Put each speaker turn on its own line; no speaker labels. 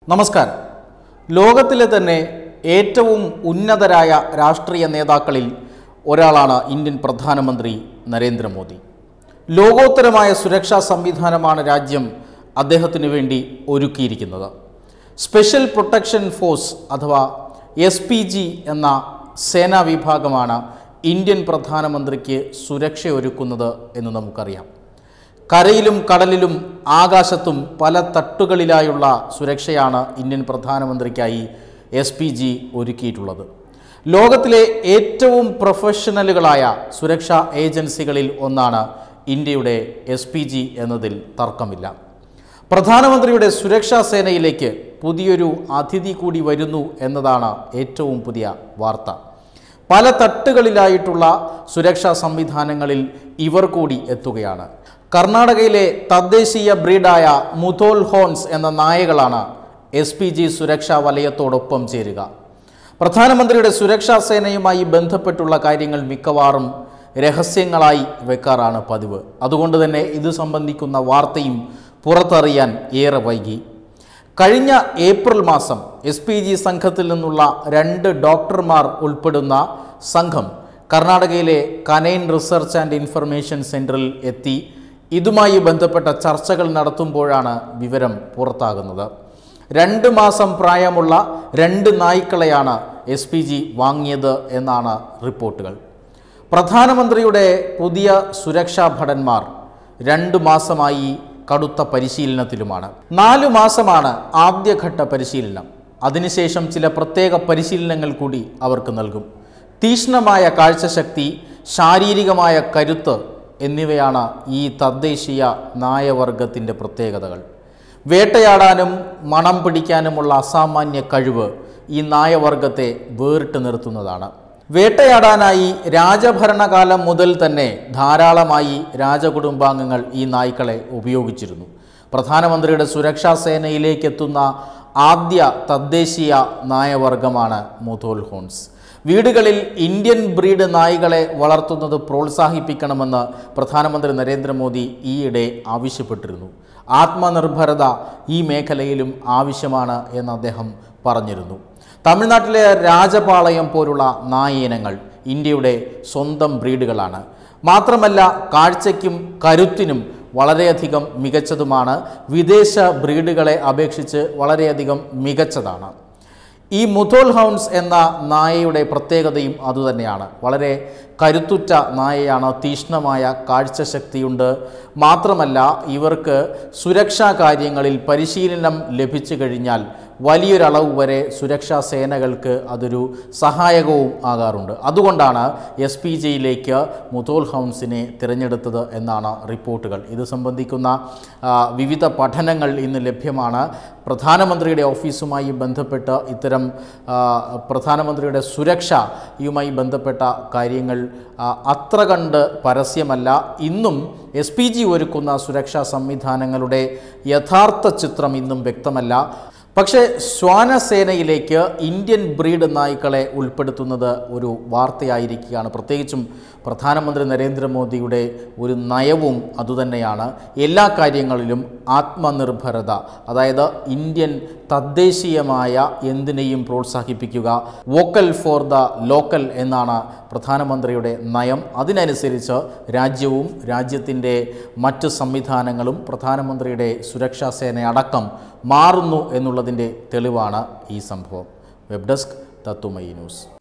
നമസ്കാരം ലോകത്തിലെ തന്നെ ഏറ്റവും ഉന്നതരായ രാഷ്ട്രീയ നേതാക്കളിൽ ഒരാളാണ് ഇന്ത്യൻ പ്രധാനമന്ത്രി നരേന്ദ്രമോദി ലോകോത്തരമായ സുരക്ഷാ സംവിധാനമാണ് രാജ്യം അദ്ദേഹത്തിന് വേണ്ടി ഒരുക്കിയിരിക്കുന്നത് സ്പെഷ്യൽ പ്രൊട്ടക്ഷൻ ഫോഴ്സ് അഥവാ എസ് പി ജി എന്ന സേനാ വിഭാഗമാണ് ഇന്ത്യൻ പ്രധാനമന്ത്രിക്ക് സുരക്ഷയൊരുക്കുന്നത് എന്ന് നമുക്കറിയാം കരയിലും കടലിലും ആകാശത്തും പല തട്ടുകളിലായുള്ള സുരക്ഷയാണ് ഇന്ത്യൻ പ്രധാനമന്ത്രിക്കായി എസ് പി ജി ഒരുക്കിയിട്ടുള്ളത് ലോകത്തിലെ ഏറ്റവും പ്രൊഫഷണലുകളായ സുരക്ഷാ ഏജൻസികളിൽ ഒന്നാണ് ഇന്ത്യയുടെ എസ് പി ജി എന്നതിൽ തർക്കമില്ല പ്രധാനമന്ത്രിയുടെ സുരക്ഷാ സേനയിലേക്ക് പുതിയൊരു അതിഥി കൂടി വരുന്നു എന്നതാണ് ഏറ്റവും പുതിയ വാർത്ത പല തട്ടുകളിലായിട്ടുള്ള സുരക്ഷാ സംവിധാനങ്ങളിൽ ഇവർ കൂടി എത്തുകയാണ് കർണാടകയിലെ തദ്ദേശീയ ബ്രീഡായ മുഥോൽ ഹോൺസ് എന്ന നായകളാണ് എസ് പി ജി സുരക്ഷാ വലയത്തോടൊപ്പം ചേരുക പ്രധാനമന്ത്രിയുടെ സുരക്ഷാ സേനയുമായി ബന്ധപ്പെട്ടുള്ള കാര്യങ്ങൾ മിക്കവാറും രഹസ്യങ്ങളായി വെക്കാറാണ് പതിവ് അതുകൊണ്ട് തന്നെ ഇത് സംബന്ധിക്കുന്ന വാർത്തയും പുറത്തറിയാൻ ഏറെ വൈകി കഴിഞ്ഞ ഏപ്രിൽ മാസം എസ് പി ജി സംഘത്തിൽ നിന്നുള്ള രണ്ട് ഡോക്ടർമാർ ഉൾപ്പെടുന്ന സംഘം കർണാടകയിലെ കനൈൻ റിസർച്ച് ആൻഡ് ഇൻഫർമേഷൻ സെൻറ്ററിൽ എത്തി ഇതുമായി ബന്ധപ്പെട്ട ചർച്ചകൾ നടത്തുമ്പോഴാണ് വിവരം പുറത്താകുന്നത് രണ്ട് മാസം പ്രായമുള്ള രണ്ട് നായ്ക്കളെയാണ് എസ് പി ജി വാങ്ങിയത് എന്നാണ് റിപ്പോർട്ടുകൾ പ്രധാനമന്ത്രിയുടെ പുതിയ സുരക്ഷാ ഭടന്മാർ രണ്ട് മാസമായി കടുത്ത പരിശീലനത്തിലുമാണ് നാലു മാസമാണ് ആദ്യഘട്ട പരിശീലനം അതിനുശേഷം ചില പ്രത്യേക പരിശീലനങ്ങൾ കൂടി അവർക്ക് നൽകും തീക്ഷ്ണമായ കാഴ്ചശക്തി ശാരീരികമായ കരുത്ത് എന്നിവയാണ് ഈ തദ്ദേശീയ നായവർഗത്തിൻ്റെ പ്രത്യേകതകൾ വേട്ടയാടാനും മണം പിടിക്കാനുമുള്ള അസാമാന്യ കഴിവ് ഈ നായവർഗത്തെ വേറിട്ട് നിർത്തുന്നതാണ് വേട്ടയാടാനായി രാജഭരണകാലം മുതൽ തന്നെ ധാരാളമായി രാജകുടുംബാംഗങ്ങൾ ഈ നായ്ക്കളെ ഉപയോഗിച്ചിരുന്നു പ്രധാനമന്ത്രിയുടെ സുരക്ഷാ സേനയിലേക്ക് എത്തുന്ന ആദ്യ തദ്ദേശീയ നായവർഗമാണ് മുഥോൽ ഹോൺസ് വീടുകളിൽ ഇന്ത്യൻ ബ്രീഡ് നായ്കളെ വളർത്തുന്നത് പ്രോത്സാഹിപ്പിക്കണമെന്ന് പ്രധാനമന്ത്രി നരേന്ദ്രമോദി ഈയിടെ ആവശ്യപ്പെട്ടിരുന്നു ആത്മനിർഭരത ഈ മേഖലയിലും ആവശ്യമാണ് എന്ന് അദ്ദേഹം പറഞ്ഞിരുന്നു തമിഴ്നാട്ടിലെ രാജപാളയം പോലുള്ള നായിനങ്ങൾ ഇന്ത്യയുടെ സ്വന്തം ബ്രീഡുകളാണ് മാത്രമല്ല കാഴ്ചയ്ക്കും കരുത്തിനും വളരെയധികം മികച്ചതുമാണ് വിദേശ ബ്രീഡുകളെ അപേക്ഷിച്ച് വളരെയധികം മികച്ചതാണ് ഈ മുഥോൽ ഹൗൺസ് എന്ന നായയുടെ പ്രത്യേകതയും അതുതന്നെയാണ് വളരെ കരുത്തുറ്റ നായയാണ് തീക്ഷ്ണമായ കാഴ്ചശക്തിയുണ്ട് മാത്രമല്ല ഇവർക്ക് സുരക്ഷാ കാര്യങ്ങളിൽ പരിശീലനം ലഭിച്ചു കഴിഞ്ഞാൽ വലിയൊരളവ് വരെ സുരക്ഷാ സേനകൾക്ക് അതൊരു സഹായകവും ആകാറുണ്ട് അതുകൊണ്ടാണ് എസ് പി ജിയിലേക്ക് മുത്തോൽ ഹൗൺസിനെ തിരഞ്ഞെടുത്തത് എന്നാണ് റിപ്പോർട്ടുകൾ ഇത് സംബന്ധിക്കുന്ന ആ, വിവിധ പഠനങ്ങൾ ഇന്ന് ലഭ്യമാണ് പ്രധാനമന്ത്രിയുടെ ഓഫീസുമായി ബന്ധപ്പെട്ട് ഇത്തരം ആ, പ്രധാനമന്ത്രിയുടെ സുരക്ഷയുമായി ബന്ധപ്പെട്ട കാര്യങ്ങൾ ആ, അത്ര കണ്ട് പരസ്യമല്ല ഇന്നും എസ് പി ജി ഒരുക്കുന്ന സുരക്ഷാ സംവിധാനങ്ങളുടെ യഥാർത്ഥ ചിത്രം ഇന്നും വ്യക്തമല്ല പക്ഷേ ശ്വാനസേനയിലേക്ക് ഇന്ത്യൻ ബ്രീഡ് നായ്ക്കളെ ഉൾപ്പെടുത്തുന്നത് ഒരു വാർത്തയായിരിക്കുകയാണ് പ്രത്യേകിച്ചും പ്രധാനമന്ത്രി നരേന്ദ്രമോദിയുടെ ഒരു നയവും അതുതന്നെയാണ് എല്ലാ കാര്യങ്ങളിലും ആത്മനിർഭരത അതായത് ഇന്ത്യൻ തദ്ദേശീയമായ എന്തിനേയും പ്രോത്സാഹിപ്പിക്കുക വോക്കൽ ഫോർ ദ ലോക്കൽ എന്നാണ് പ്രധാനമന്ത്രിയുടെ നയം അതിനനുസരിച്ച് രാജ്യവും രാജ്യത്തിൻ്റെ മറ്റ് സംവിധാനങ്ങളും പ്രധാനമന്ത്രിയുടെ സുരക്ഷാ സേന അടക്കം മാറുന്നു എന്നുള്ളതിൻ്റെ തെളിവാണ് ഈ സംഭവം വെബ് ഡെസ്ക് തത്തുമൈ ന്യൂസ്